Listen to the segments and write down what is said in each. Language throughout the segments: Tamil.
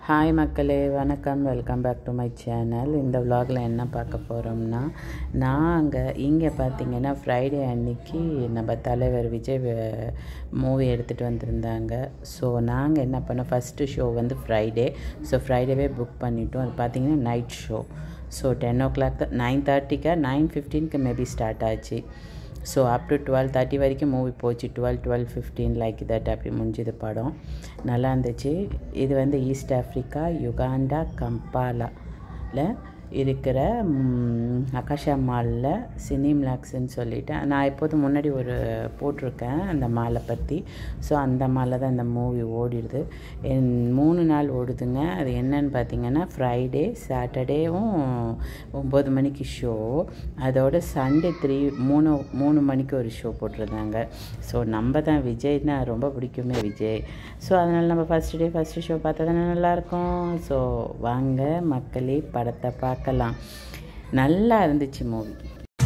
ஹாய் மக்களே வணக்கம் welcome back to my channel இந்த vlogல என்ன பார்க்க போகிறோம்னா நான் அங்கே இங்கே பார்த்தீங்கன்னா ஃப்ரைடே அன்னைக்கு நம்ம தலைவர் விஜய் மூவி எடுத்துகிட்டு வந்திருந்தாங்க ஸோ நாங்கள் என்ன பண்ணோம் ஃபஸ்ட்டு ஷோ வந்து ஃப்ரைடே ஸோ ஃப்ரைடேவே புக் பண்ணிட்டோம் அது பார்த்தீங்கன்னா night show so ten o'clock nine தேர்ட்டிக்கா நைன் ஃபிஃப்டீனுக்கு மேபி ஸ்டார்ட் ஆச்சு so up to twelve thirty வரைக்கும் மூவி போச்சு twelve twelve fifteen like that அப்படி முடிஞ்சுது படம் நல்லா இருந்துச்சு இது வந்து ஈஸ்ட் ஆஃப்ரிக்கா யுகாண்டா கம்பாலாவில் இருக்கிற ம், அகாஷா மாலில் சினிம்லாக்ஸ்ன்னு சொல்லிட்டு நான் எப்போதும் முன்னாடி ஒரு போட்டிருக்கேன் அந்த மாலை பற்றி ஸோ அந்த மாலை தான் இந்த மூவி ஓடிடுது என் மூணு நாள் ஓடுதுங்க அது என்னன்னு பார்த்தீங்கன்னா ஃப்ரைடே சாட்டர்டேவும் ஒம்பது மணிக்கு ஷோ அதோட சண்டே த்ரீ மூணு மூணு மணிக்கு ஒரு ஷோ போட்டிருந்தாங்க ஸோ நம்ம தான் விஜய்னா ரொம்ப பிடிக்குமே விஜய் ஸோ அதனால் நம்ம ஃபஸ்ட் டே ஃபஸ்ட்டு ஷோ பார்த்தா தானே நல்லாயிருக்கும் ஸோ வாங்க மக்களே படத்தை பார்க்கலாம் நல்லா இருந்துச்சு மூவி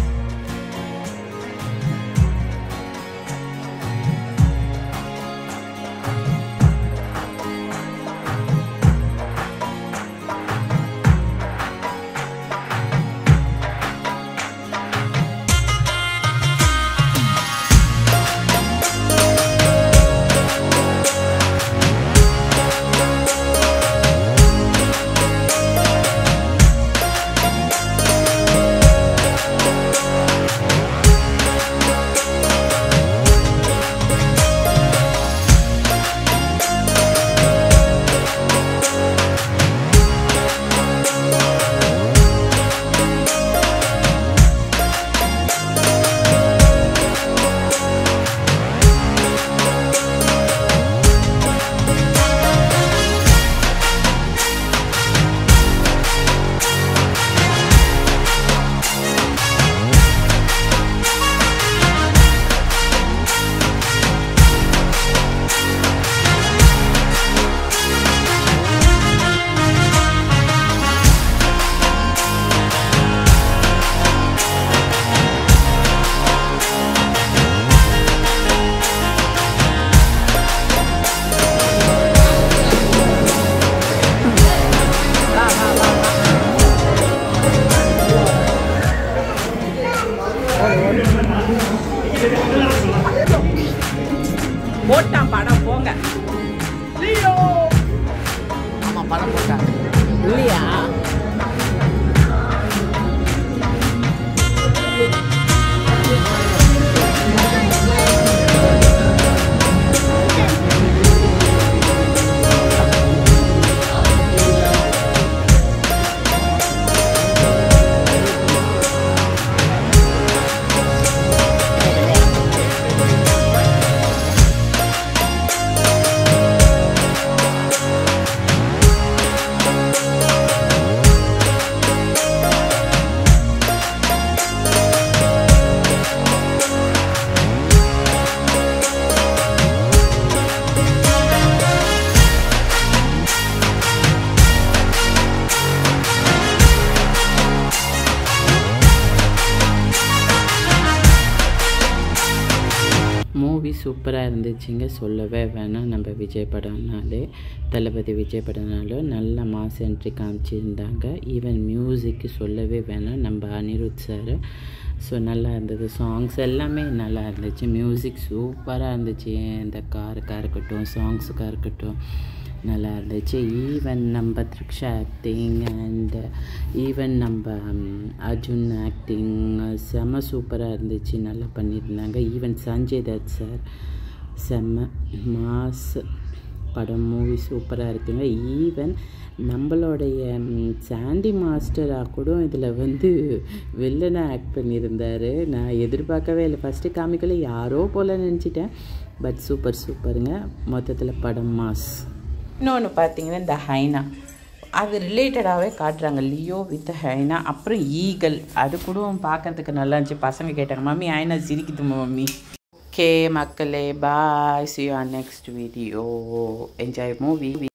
போட்டான் படம் போங்க ஆமா படம் போட்டாங்க இல்லையா மூவி சூப்பராக இருந்துச்சுங்க சொல்லவே வேணாம் நம்ம விஜய் படம்னாலே தளபதி விஜய் படம்னாலும் நல்ல மாஸ் என்ட்ரி காமிச்சிருந்தாங்க ஈவன் மியூசிக்கு சொல்லவே வேணாம் நம்ம அனிருத் சார் ஸோ நல்லா இருந்தது சாங்ஸ் எல்லாமே நல்லா இருந்துச்சு மியூசிக் சூப்பராக இருந்துச்சு இந்த காருக்காக இருக்கட்டும் சாங்ஸுக்காக இருக்கட்டும் நல்லா இருந்துச்சு ஈவன் நம்ம த்ரிக்ஷா ஆக்டிங் அண்ட் ஈவன் நம்ம ம், அர்ஜுன் ஆக்டிங் செம்ம சூப்பராக இருந்துச்சு நல்லா பண்ணியிருந்தாங்க ஈவன் சஞ்சய் தத் சார் செம்ம மாஸ் படம் மூவி சூப்பராக இருக்குங்க ஈவன் நம்மளுடைய ம், சாண்டி மாஸ்டராக கூட இதில் வந்து வில்லனாக ஆக்ட் பண்ணியிருந்தார் நான் எதிர்பார்க்கவே இல்லை ஃபஸ்ட்டு காமிக்கல யாரோ போல் நினச்சிட்டேன் பட் சூப்பர் சூப்பருங்க மொத்தத்தில் படம் மாஸ் இன்னொன்று பார்த்தீங்கன்னா இந்த ஹைனா அது ரிலேட்டடாகவே காட்டுறாங்க லியோ வித் ஹைனா அப்புறம் ஈகல் அது கூட பார்க்கறதுக்கு நல்லா இருந்துச்சு பசங்க கேட்டாங்க மம்மி ஹைனா சிரிக்குது மம்மி ஓகே மக்களே பாய் சி ஆர் நெக்ஸ்ட் வீடியோ என்ஜாய் மூவி